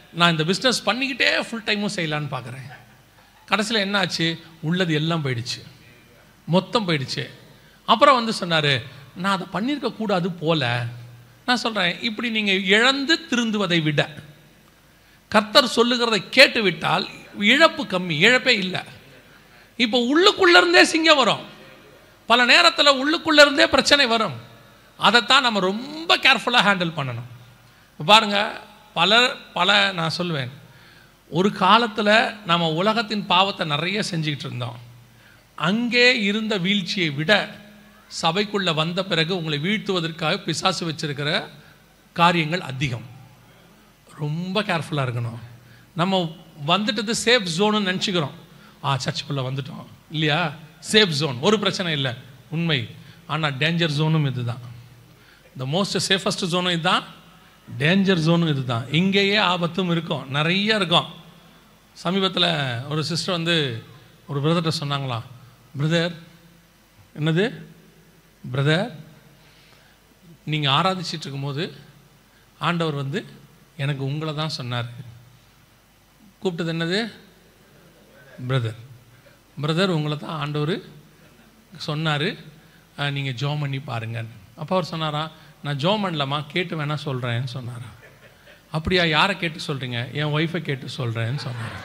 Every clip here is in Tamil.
நான் இந்த பிஸ்னஸ் பண்ணிக்கிட்டே ஃபுல் டைமும் செய்யலான்னு பார்க்குறேன் கடைசியில் என்ன ஆச்சு உள்ளது எல்லாம் போயிடுச்சு மொத்தம் போயிடுச்சு அப்புறம் வந்து சொன்னார் நான் அதை பண்ணியிருக்க கூடாது போல நான் சொல்கிறேன் இப்படி நீங்கள் இழந்து திருந்துவதை விட கர்த்தர் சொல்லுகிறதை கேட்டு விட்டால் இழப்பு கம்மி இழப்பே இல்லை இப்போ உள்ளுக்குள்ள இருந்தே சிங்கம் வரும் பல நேரத்தில் உள்ளுக்குள்ள இருந்தே பிரச்சனை வரும் அதைத்தான் நம்ம ரொம்ப கேர்ஃபுல்லாக ஹேண்டில் பண்ணணும் பாருங்க பல பல நான் சொல்லுவேன் ஒரு காலத்தில் நம்ம உலகத்தின் பாவத்தை நிறைய செஞ்சுக்கிட்டு இருந்தோம் அங்கே இருந்த வீழ்ச்சியை விட சபைக்குள்ள வந்த பிறகு உங்களை வீழ்த்துவதற்காக பிசாசு வச்சிருக்கிற காரியங்கள் அதிகம் ரொம்ப கேர்ஃபுல்லாக இருக்கணும் நம்ம வந்துட்டது சேஃப் ஜோனுன்னு நினச்சிக்கிறோம் ஆ சர்ச்சுக்குள்ளே வந்துட்டோம் இல்லையா சேஃப் ஜோன் ஒரு பிரச்சனை இல்லை உண்மை ஆனால் டேஞ்சர் ஜோனும் இதுதான் த மோஸ்ட் சேஃபஸ்ட் ஜோனும் இதுதான் டேஞ்சர் ஜோனும் இதுதான் இங்கேயே ஆபத்தும் இருக்கும் நிறைய இருக்கும் சமீபத்தில் ஒரு சிஸ்டர் வந்து ஒரு பிரதர்கிட்ட சொன்னாங்களாம் பிரதர் என்னது பிரதர் நீங்கள் ஆராதிச்சிட்டு இருக்கும்போது ஆண்டவர் வந்து எனக்கு உங்களை தான் சொன்னார் கூப்பிட்டது என்னது பிரதர் பிரதர் உங்களை தான் ஆண்டவர் சொன்னார் நீங்கள் ஜோம் பண்ணி பாருங்கன்னு அப்போ அவர் சொன்னாரா நான் ஜோம் பண்ணலம்மா கேட்டு வேணா சொல்கிறேன்னு சொன்னாரா அப்படியா யாரை கேட்டு சொல்கிறீங்க என் ஒய்ஃபை கேட்டு சொல்கிறேன்னு சொன்னார்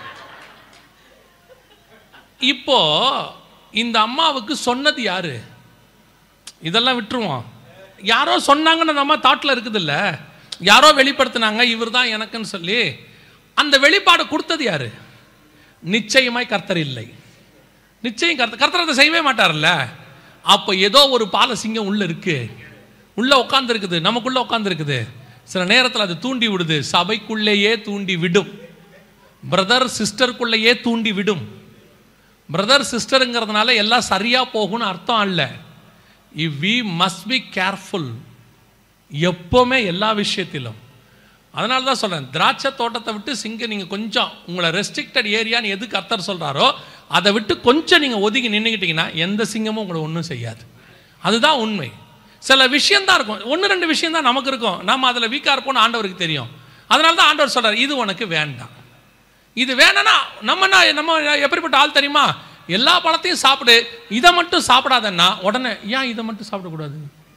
இப்போ இந்த அம்மாவுக்கு சொன்னது யாரு இதெல்லாம் விட்டுருவோம் யாரோ சொன்னாங்கன்னு நம்ம தாட்டில் இருக்குதுல்ல யாரோ வெளிப்படுத்தினாங்க இவர் தான் எனக்குன்னு சொல்லி அந்த வெளிப்பாடு கொடுத்தது யாரு நிச்சயமாய் கர்த்தர் இல்லை நிச்சயம் கர்த்தர் கர்த்தர் அதை செய்யவே மாட்டார்ல அப்போ ஏதோ ஒரு பாலசிங்கம் உள்ள இருக்கு உள்ள உட்கார்ந்து இருக்குது நமக்குள்ள உட்கார்ந்து இருக்குது சில நேரத்தில் அது தூண்டி விடுது சபைக்குள்ளேயே தூண்டி விடும் பிரதர் சிஸ்டருக்குள்ளேயே தூண்டி விடும் பிரதர் சிஸ்டருங்கிறதுனால எல்லாம் சரியா போகும்னு அர்த்தம் அல்ல இவ் வி மஸ்ட் பி கேர்ஃபுல் எப்போவுமே எல்லா விஷயத்திலும் அதனால தான் சொல்கிறேன் திராட்சை தோட்டத்தை விட்டு சிங்க நீங்கள் கொஞ்சம் உங்களை ரெஸ்ட்ரிக்டட் ஏரியான்னு எதுக்கு அர்த்தர் சொல்கிறாரோ அதை விட்டு கொஞ்சம் நீங்கள் ஒதுங்கி நின்றுக்கிட்டீங்கன்னா எந்த சிங்கமும் உங்களை ஒன்றும் செய்யாது அதுதான் உண்மை சில விஷயம்தான் இருக்கும் ஒன்று ரெண்டு விஷயம் தான் நமக்கு இருக்கும் நம்ம அதில் வீக்காக இருப்போம்னு ஆண்டவருக்கு தெரியும் அதனால தான் ஆண்டவர் சொல்கிறார் இது உனக்கு வேண்டாம் இது வேணும்னா நம்ம என்ன- நம்ம எப்படிப்பட்ட ஆள் தெரியுமா எல்லா பழத்தையும் சாப்பிடு இதை மட்டும் சாப்பிடாதன்னா உடனே ஏன் இதை மட்டும் சாப்பிடக்கூடாது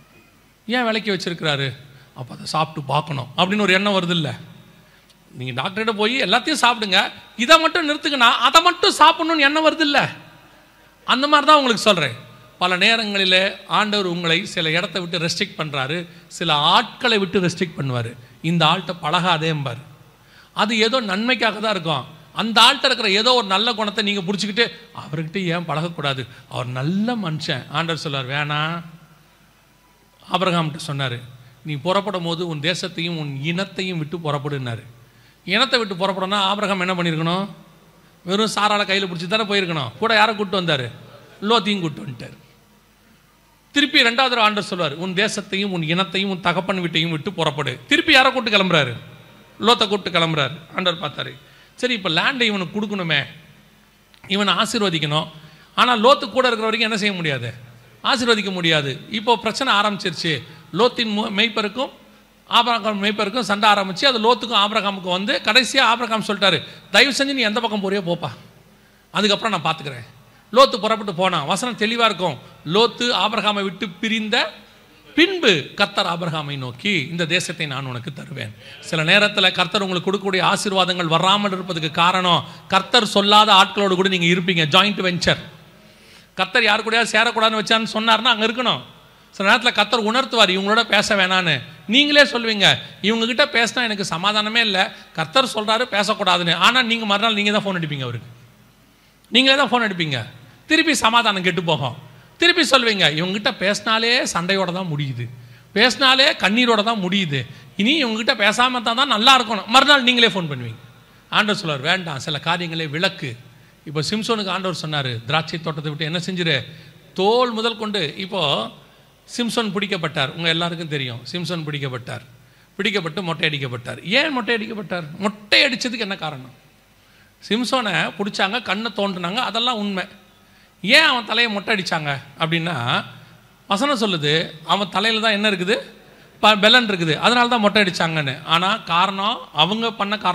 ஏன் விலைக்கு வச்சிருக்கிறாரு அப்போ அதை சாப்பிட்டு பார்க்கணும் அப்படின்னு ஒரு எண்ணம் வருது இல்லை நீங்கள் டாக்டர்கிட்ட போய் எல்லாத்தையும் சாப்பிடுங்க இதை மட்டும் நிறுத்துக்கனா அதை மட்டும் சாப்பிடணும்னு எண்ணம் வருது இல்லை அந்த மாதிரி தான் உங்களுக்கு சொல்கிறேன் பல நேரங்களில் ஆண்டவர் உங்களை சில இடத்த விட்டு ரெஸ்ட்ரிக்ட் பண்ணுறாரு சில ஆட்களை விட்டு ரெஸ்ட்ரிக்ட் பண்ணுவார் இந்த ஆள்கிட்ட பழகாதேம்பார் அது ஏதோ நன்மைக்காக தான் இருக்கும் அந்த ஆள்கிட்ட இருக்கிற ஏதோ ஒரு நல்ல குணத்தை நீங்கள் பிடிச்சிக்கிட்டு அவர்கிட்ட ஏன் பழகக்கூடாது அவர் நல்ல மனுஷன் ஆண்டவர் சொல்றார் வேணாம் ஆபிரகாம்கிட்ட சொன்னார் நீ புறப்படும் போது உன் தேசத்தையும் உன் இனத்தையும் விட்டு புறப்படுனாரு இனத்தை விட்டு புறப்படனா ஆபிரகாம் என்ன பண்ணியிருக்கணும் வெறும் சாரால கையில் பிடிச்சி தானே போயிருக்கணும் கூட யாரை கூப்பிட்டு வந்தார் லோத்தையும் கூப்பிட்டு வந்துட்டார் திருப்பி ரெண்டாவது தடவை ஆண்டவர் சொல்வார் உன் தேசத்தையும் உன் இனத்தையும் உன் தகப்பன் வீட்டையும் விட்டு புறப்படு திருப்பி யாரை கூப்பிட்டு கிளம்புறாரு லோத்தை கூப்பிட்டு கிளம்புறாரு ஆண்டவர் பார்த்தாரு சரி இப்போ லேண்டை இவனுக்கு கொடுக்கணுமே இவனை ஆசீர்வதிக்கணும் ஆனால் லோத்து கூட இருக்கிற வரைக்கும் என்ன செய்ய முடியாது ஆசீர்வதிக்க முடியாது இப்போ பிரச்சனை ஆரம்பிச்சிருச்சு லோத்தின் மு- மேய்ப்பருக்கும் ஆபரகாம் மேய்ப்பருக்கும் சண்டை ஆரம்பிச்சு அது லோத்துக்கும் ஆபரகாமுக்கும் வந்து கடைசியாக ஆபரகாம் சொல்லிட்டாரு தயவு செஞ்சு நீ எந்த பக்கம் போறியோ போப்பா அதுக்கப்புறம் நான் பார்த்துக்கிறேன் லோத்து புறப்பட்டு போனான் வசனம் தெளிவாக இருக்கும் லோத்து ஆபிரகாமை விட்டு பிரிந்த பின்பு கர்த்தர் ஆபிரகாமை நோக்கி இந்த தேசத்தை நான் உனக்கு தருவேன் சில நேரத்தில் கர்த்தர் உங்களுக்கு கொடுக்கக்கூடிய ஆசீர்வாதங்கள் வராமல் இருப்பதுக்கு காரணம் கர்த்தர் சொல்லாத ஆட்களோடு கூட நீங்கள் இருப்பீங்க ஜாயிண்ட் வெஞ்சர் கர்த்தர் யாரு கூடயாவது சேரக்கூடாதுன்னு வச்சான்னு சொன்னார்னா அங்கே இருக்கணும் சில நேரத்தில் கர்த்தர் உணர்த்துவார் இவங்களோட பேச வேணான்னு நீங்களே சொல்லுவீங்க இவங்க கிட்ட பேசினா எனக்கு சமாதானமே இல்லை கர்த்தர் சொல்றாரு பேசக்கூடாதுன்னு ஆனால் நீங்கள் மறுநாள் நீங்கள் தான் ஃபோன் அடிப்பீங்க அவருக்கு நீங்களே தான் ஃபோன் அடிப்பீங்க திருப்பி சமாதானம் கெட்டு போகும் திருப்பி சொல்வீங்க இவங்ககிட்ட பேசினாலே சண்டையோட தான் முடியுது பேசினாலே கண்ணீரோட தான் முடியுது இனி இவங்ககிட்ட பேசாம தான் தான் நல்லா இருக்கணும் மறுநாள் நீங்களே ஃபோன் பண்ணுவீங்க ஆண்டவர் சொல்றார் வேண்டாம் சில காரியங்களே விளக்கு இப்போ சிம்சோனுக்கு ஆண்டவர் சொன்னார் திராட்சை தோட்டத்தை விட்டு என்ன செஞ்சிரு தோல் முதல் கொண்டு இப்போ சிம்சோன் பிடிக்கப்பட்டார் உங்கள் எல்லாருக்கும் தெரியும் சிம்சோன் பிடிக்கப்பட்டார் பிடிக்கப்பட்டு மொட்டை அடிக்கப்பட்டார் ஏன் மொட்டை அடிக்கப்பட்டார் மொட்டை அடிச்சதுக்கு என்ன காரணம் சிம்சோனை பிடிச்சாங்க கண்ணை தோண்டினாங்க அதெல்லாம் உண்மை ஏன் அவன் தலையை மொட்டை அடிச்சாங்க அப்படின்னா வசனம் சொல்லுது அவன் தலையில் தான் என்ன இருக்குது ப பெலன் இருக்குது அதனால தான் மொட்டை அடிச்சாங்கன்னு ஆனால் காரணம் அவங்க பண்ண காரணம்